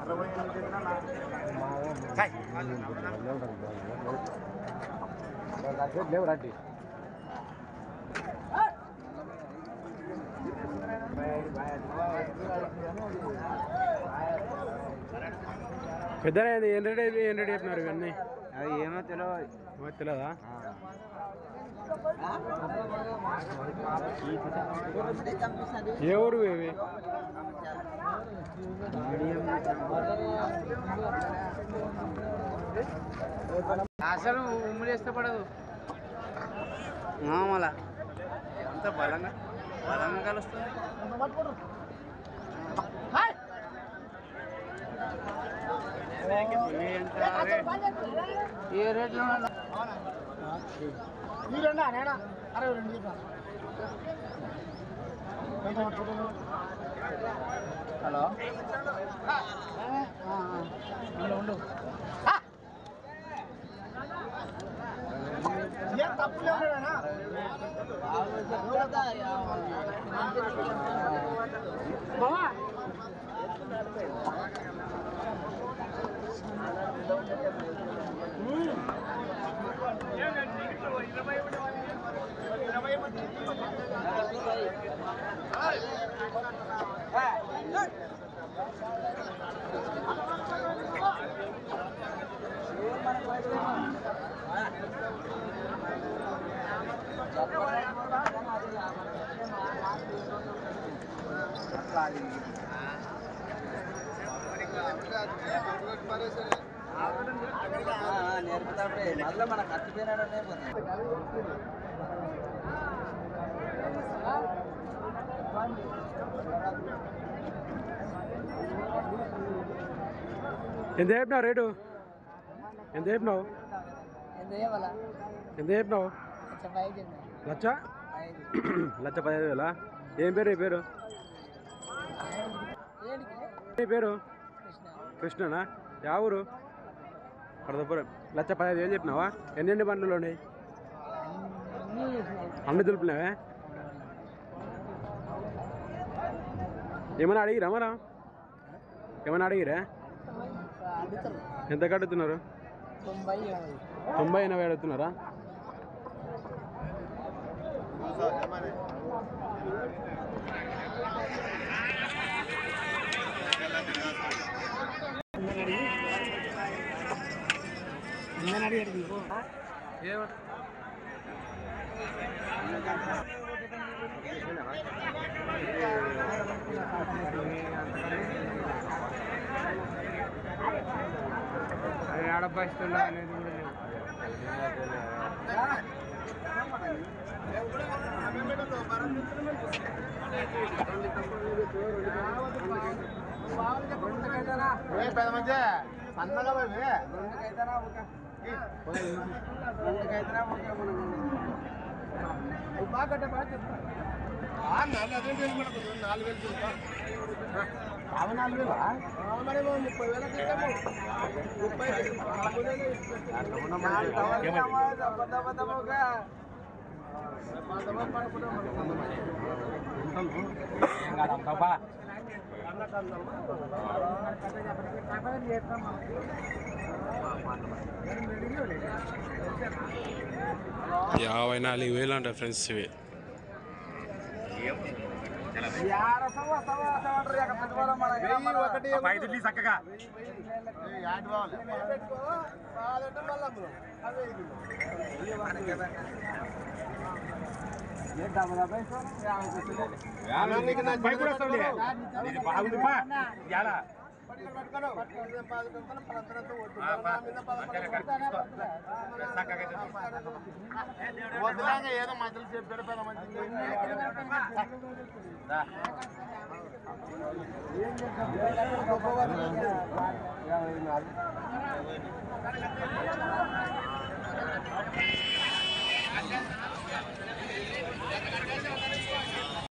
అరవై ఎనిమిది ఎకరాల లేవు రండి పెద్ద ఏం రెడీ ఏం రెడీ చెప్పినారు ఇవన్నీ అది ఏమో తెలియదు మాకు తెలియదా ఏ ఊరు ఇవి అసలు ఉమ్ములు వేస్తే పడదు మళ్ళా ఎంత బలంగా బలంగా కలుస్తుంది ఏంటా రే? ఏ రేట్లో అరవై రెండు హలో ఉండు ఏం తప్పు లేదు బావా నేర్పుతాడే మళ్ళీ మన ఖర్చు పోయినాడు నేర్పుతాడు ఎంత చెప్పినావు రేటు ఎంత చెప్పినావు ఎంత ఇవ్వాలా ఎంత చెప్పినావు చెప్పాయి చెప్పిన లచ్చ లచ్చ పదిహేను వేలా ఏం పేరు నీ పేరు ఏడికి నీ పేరు కృష్ణ కృష్ణనా యా ఊరు కడదపురం లచ్చ పదిహేను వేలు చెప్పినావా ఎన్ని ఎన్ని బండ్లు ఉన్నాయి అన్నీ చేసినాయి అన్ని దులిపినావే ఏమైనా అడిగిరా మరా ఏమైనా అడిగిరా అడుగుతారు ఎంత కడుతున్నారు తొంభై ఎనభై తొంభై ఎనభై అడుగుతున్నారా అందరిని అడిగాడు నీకు ఆడబ్బాయిస్తుండ అనేది కూడా లేదు పెద్ద మంచి సన్నగా పోయి నాలుగు వేలు ముప్పై వేల ముప్పై యాభై నాలుగు వేలు అంట ఫ్రెండ్స్ ఇవి ఒకటి చక్కగా ఏదో మధ్యలో చెప్పాడు పెద్ద మంచి